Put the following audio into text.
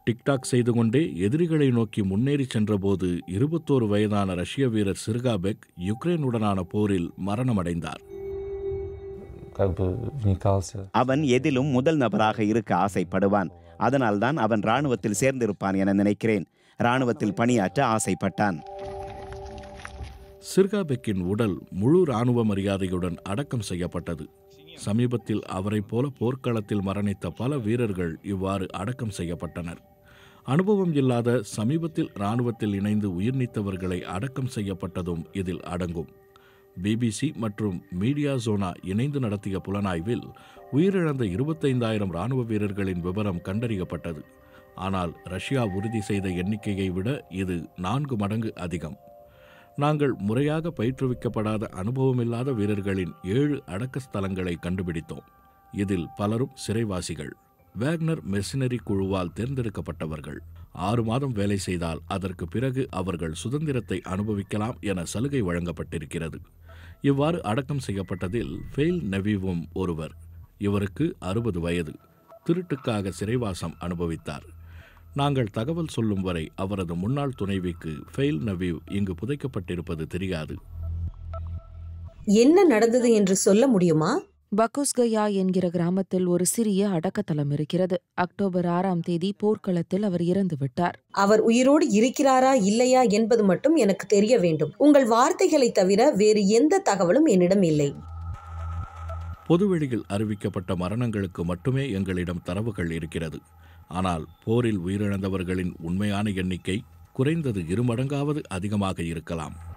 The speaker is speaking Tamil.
டிக்டாக் செய்து கொண்டே எதிரிகளை நோக்கி முன்னேறி சென்றபோது இருபத்தோரு வயதான ரஷ்ய வீரர் சிர்காபெக் யுக்ரைனுடனான போரில் மரணமடைந்தார் как бы вникался. அவன் எதிலும் முதல் நபராக இருக்க ஆசைப்படுவான் அதனால்தான் அவன் இராணுவத்தில் சேர்ந்திருப்பான் என நினைக்கிறேன் இராணுவத்தில் பணியாற்ற ஆசைப்பட்டான் சிர்காபெக்கின் உடல் முழு இராணுவ மரியாதையுடன் அடக்கம் செய்யப்பட்டது சமீபத்தில் அவரைப் போல போர்க்களத்தில் மரணித்த பல வீரர்கள் இவ்வாறு அடக்கம் செய்யப்பட்டனர் அனுபவம் இல்லாத சமீபத்தில் இராணுவத்தில் இணைந்து உயிர் நீத்தவர்களை அடக்கம் செய்யப்பட்டதும் இதில் அடங்கும் பிபிசி மற்றும் மீடியா ஜோனா இணைந்து நடத்திய புலனாய்வில் உயிரிழந்த இருபத்தைந்தாயிரம் இராணுவ வீரர்களின் விவரம் கண்டறியப்பட்டது ஆனால் ரஷ்யா உறுதி செய்த எண்ணிக்கையை விட இது நான்கு மடங்கு அதிகம் நாங்கள் முறையாக பயிற்றுவிக்கப்படாத அனுபவமில்லாத வீரர்களின் ஏழு அடக்க ஸ்தலங்களை கண்டுபிடித்தோம் இதில் பலரும் சிறைவாசிகள் வேக்னர் மெர்சினரி குழுவால் தேர்ந்தெடுக்கப்பட்டவர்கள் ஆறு மாதம் வேலை செய்தால் அதற்கு பிறகு அவர்கள் சுதந்திரத்தை அனுபவிக்கலாம் என சலுகை வழங்கப்பட்டிருக்கிறது இவ்வாறு அடக்கம் செய்யப்பட்டதில் ஃபெயில் நெவிவும் ஒருவர் இவருக்கு அறுபது வயது திருட்டுக்காக சிறைவாசம் அனுபவித்தார் நாங்கள் தகவல் சொல்லும் வரை அவரது முன்னாள் துணைவிக்கு ஃபெயில் நவீவ் இங்கு புதைக்கப்பட்டிருப்பது தெரியாது என்ன நடந்தது என்று சொல்ல முடியுமா பக்குஸ்கயா என்கிற கிராமத்தில் ஒரு சிறிய அடக்கத்தலம் இருக்கிறது அக்டோபர் ஆறாம் தேதி போர்க்களத்தில் அவர் இறந்து விட்டார் அவர் உயிரோடு இருக்கிறாரா இல்லையா என்பது மட்டும் எனக்கு தெரிய வேண்டும் உங்கள் வார்த்தைகளை தவிர வேறு எந்த தகவலும் என்னிடம் இல்லை பொதுவெளியில் அறிவிக்கப்பட்ட மரணங்களுக்கு மட்டுமே எங்களிடம் தரவுகள் இருக்கிறது ஆனால் போரில் உயிரிழந்தவர்களின் உண்மையான எண்ணிக்கை குறைந்தது இருமடங்காவது அதிகமாக இருக்கலாம்